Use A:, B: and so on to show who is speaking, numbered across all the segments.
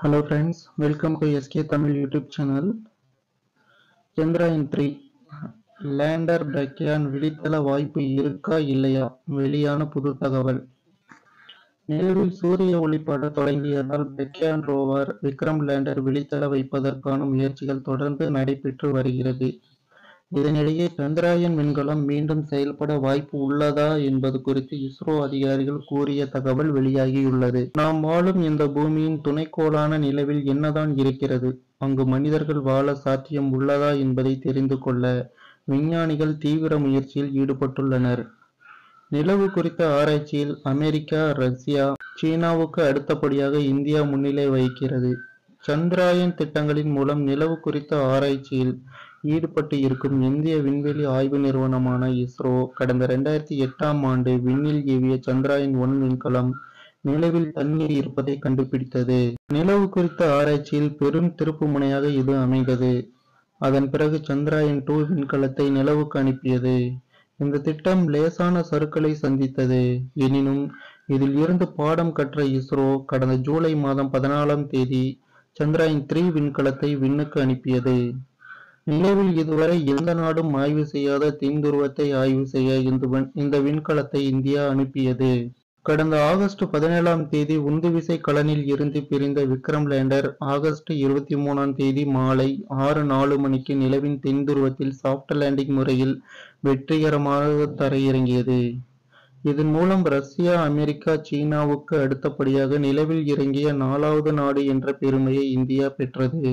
A: hello friends welcome to SK Tamil YouTube channel Chandrayaan three lander Pragyan விழித்தள வாய்ப்பு இருக்கா இல்லையா வெளியான புது தகவல் நிலவில் சூரிய ஒளிப்பட தொடங்கியதால் பிரக்யான் ரோவர் விக்ரம் லேண்டர் விழித்தள வைப்பதற்கான முயற்சிகள் தொடர்ந்து நடைபெற்று வருகிறது இதனிடையே சந்திராயன் விண்கலம் மீண்டும் செயல்பட வாய்ப்பு உள்ளதா என்பது குறித்து இஸ்ரோ அதிகாரிகள் கூறிய தகவல் வெளியாகியுள்ளது நாம் வாழும் இந்த பூமியின் துணைக்கோளான நிலவில் என்னதான் இருக்கிறது அங்கு மனிதர்கள் வாழ சாத்தியம் உள்ளதா என்பதை தெரிந்து கொள்ள விஞ்ஞானிகள் தீவிர முயற்சியில் ஈடுபட்டுள்ளனர் நிலவு குறித்த ஆராய்ச்சியில் அமெரிக்கா ரஷ்யா சீனாவுக்கு அடுத்தபடியாக இந்தியா முன்னிலை வகிக்கிறது சந்திராயன் திட்டங்களின் மூலம் நிலவு குறித்த ஆராய்ச்சியில் ஈடுபட்டு இருக்கும் இந்திய விண்வெளி ஆய்வு நிறுவனமான இஸ்ரோ கடந்த இரண்டாயிரத்தி எட்டாம் ஆண்டு விண்ணில் ஏவிய சந்திராயன் ஒன் விண்கலம் நிலவில் தண்ணீர் இருப்பதை கண்டுபிடித்தது நிலவு குறித்த ஆராய்ச்சியில் பெரும் திருப்பு முனையாக இது அமைந்தது அதன் பிறகு சந்திராயன் டூ விண்கலத்தை நிலவுக்கு அனுப்பியது இந்த திட்டம் லேசான சறுக்களை சந்தித்தது எனினும் இதில் இருந்து பாடம் கற்ற இஸ்ரோ கடந்த ஜூலை மாதம் பதினாலாம் தேதி சந்திராயன் த்ரீ விண்கலத்தை விண்ணுக்கு அனுப்பியது நிலவில் இதுவரை எந்த நாடும் ஆய்வு செய்யாத தென் துருவத்தை ஆய்வு செய்ய இந்த விண்- இந்த விண்கலத்தை இந்தியா அனுப்பியது கடந்த ஆகஸ்ட் பதினேழாம் தேதி உந்துவிசை கலனில் இருந்து பிரிந்த விக்ரம் லேண்டர் ஆகஸ்ட் இருபத்தி மூணாம் தேதி மாலை ஆறு நாலு மணிக்கு நிலவின் தென் துருவத்தில் சாஃப்ட் லேண்டிங் முறையில் வெற்றிகரமாக தரையிறங்கியது இதன் மூலம் ரஷ்யா அமெரிக்கா சீனாவுக்கு அடுத்தபடியாக நிலவில் இறங்கிய நாலாவது நாடு என்ற பெருமையை இந்தியா பெற்றது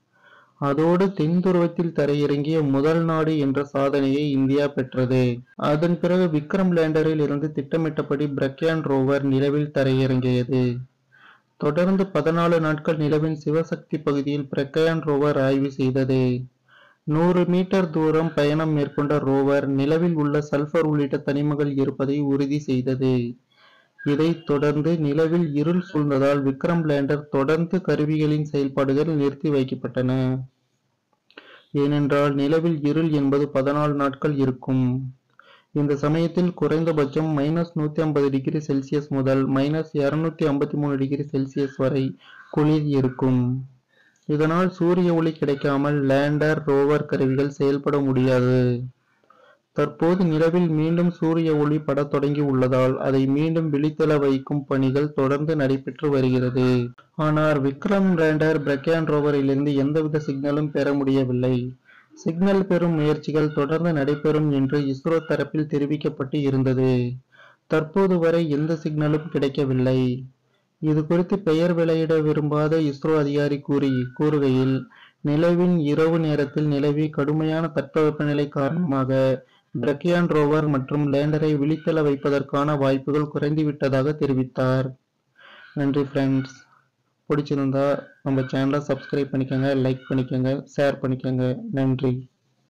A: அதோடு தென் துருவத்தில் தரையிறங்கிய முதல் நாடு என்ற சாதனையை இந்தியா பெற்றது அதன் பிறகு விக்ரம் லேண்டரில் இருந்து திட்டமிட்டபடி பிரக்யான் ரோவர் நிலவில் தரையிறங்கியது தொடர்ந்து பதினாலு நாட்கள் நிலவின் சிவசக்தி பகுதியில் பிரக்யான் ரோவர் ஆய்வு செய்தது நூறு மீட்டர் தூரம் பயணம் மேற்கொண்ட ரோவர் நிலவில் உள்ள சல்பர் உள்ளிட்ட தனிமங்கள் இருப்பதை உறுதி செய்தது இதைத் தொடர்ந்து நிலவில் இருள் சூழ்ந்ததால் விக்ரம் லேண்டர் தொடர்ந்து கருவிகளின் செயல்பாடுகள் நிறுத்தி வைக்கப்பட்டன ஏனென்றால் நிலவில் இருள் என்பது பதினாலு நாட்கள் இருக்கும் இந்த சமயத்தில் குறைந்தபட்சம் மைனஸ் நூத்தி ஐம்பது டிகிரி செல்சியஸ் முதல் மைனஸ் இருநூத்தி ஐம்பத்தி மூணு டிகிரி செல்சியஸ் வரை குளிர் இருக்கும் இதனால் சூரிய ஒளி கிடைக்காமல் லேண்டர் ரோவர் கருவிகள் செயல்பட முடியாது தற்போது நிலவில் மீண்டும் சூரிய ஒளி படத் தொடங்கி உள்ளதால் அதை மீண்டும் விழித்தெழ வைக்கும் பணிகள் தொடர்ந்து நடைபெற்று வருகிறது ஆனால் விக்ரம் லேண்டர் பிரக்யான் ரோவரிலிருந்து எந்தவித சிக்னலும் பெற முடியவில்லை சிக்னல் பெறும் முயற்சிகள் தொடர்ந்து நடைபெறும் என்று இஸ்ரோ தரப்பில் தெரிவிக்கப்பட்டு இருந்தது தற்போது வரை எந்த சிக்னலும் கிடைக்கவில்லை இது குறித்து பெயர் வெளியிட விரும்பாத இஸ்ரோ அதிகாரி கூறி கூறுகையில் நிலவின் இரவு நேரத்தில் நிலவி கடுமையான தட்பவெப்பநிலை காரணமாக பிரக்யான் ரோவர் மற்றும் லேண்டரை விழித்தெழ வைப்பதற்கான வாய்ப்புகள் குறைந்துவிட்டதாக தெரிவித்தார் நன்றி ஃப்ரெண்ட்ஸ் பிடிச்சிருந்தா நம்ம சேனலை சப்ஸ்கிரைப் பண்ணிக்கோங்க லைக் பண்ணிக்கோங்க ஷேர் பண்ணிக்கோங்க நன்றி